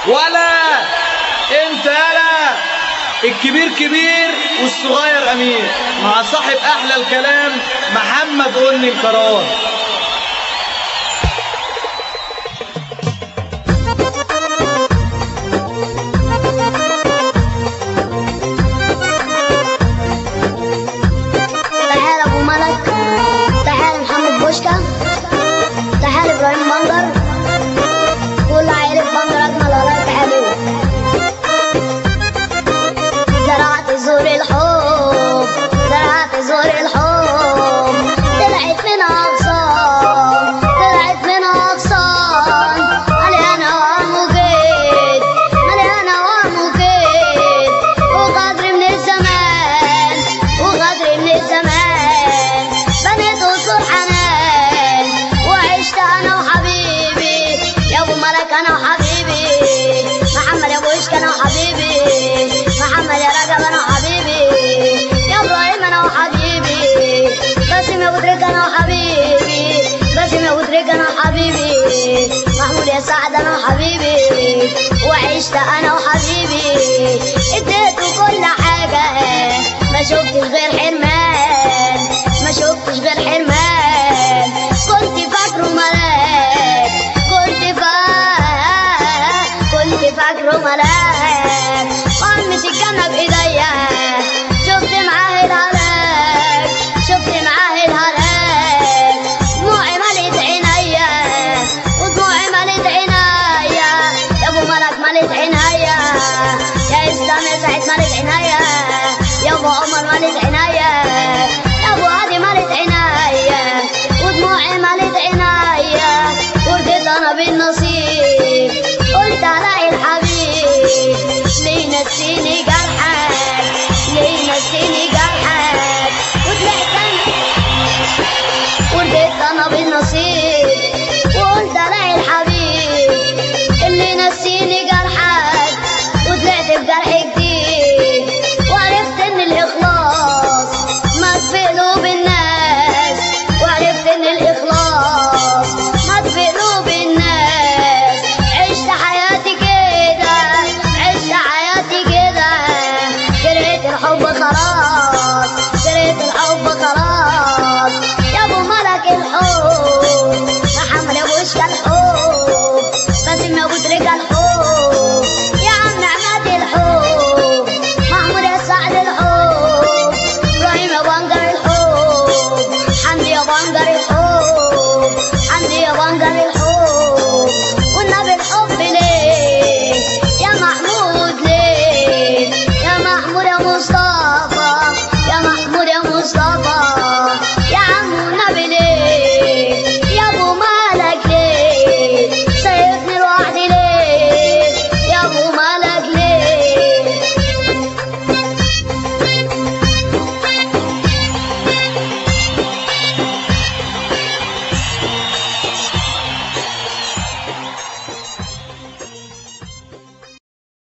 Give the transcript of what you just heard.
ولا انت يلا الكبير كبير والصغير امير مع صاحب احلى الكلام محمد قلني القرار تعال ابو ملك تعال محمد بوشكا تعال ابراهيم بندر كل عائلة بندر اجمل ولا تعالوا زرعت زور الحب زرعت زور الحب طلعت من اغصان طلعت من اغصان مليانة وهم وجيت مليانة وهم وجيت وغدر من الزمان وغدر من الزمان بنيت قصور حنان وعشت انا وحبيبي يا ابو ملك انا وحبيبي محمد يا ابو عشق انا وحبيبي محمد يا رجب انا وحبيبي يا ابراهيم انا وحبيبي باسم يا ابو تريك انا وحبيبي باسم يا ابو تريك انا وحبيبي محمود يا سعد انا وحبيبي وعشت انا وحبيبي اديته كل حاجه ما شفتش غير حرمان ما شفتش غير حرمان كنت فاكره ملاك كنت فا كنت فاكره ملاك وأمس الجنة بإيديا شفت معاه الهلاك شفت معاه الهلاك دموعي ملت عينيا ودموعي ملت عينيا يا ابو ملك ملت عينيا يا اسلام يا سعيد ملت عينيا يا ابو عمر ملت عينيا يا ابو هادي ملت عينيا ودموعي ملت عينيا ورديت انا بالنصيب قلت الاقي الحبيب ليه نسيني جرحك ليه نسيني جرحك وطلعت انا ورديت انا بالنصيب وقلت الاقي الحبيب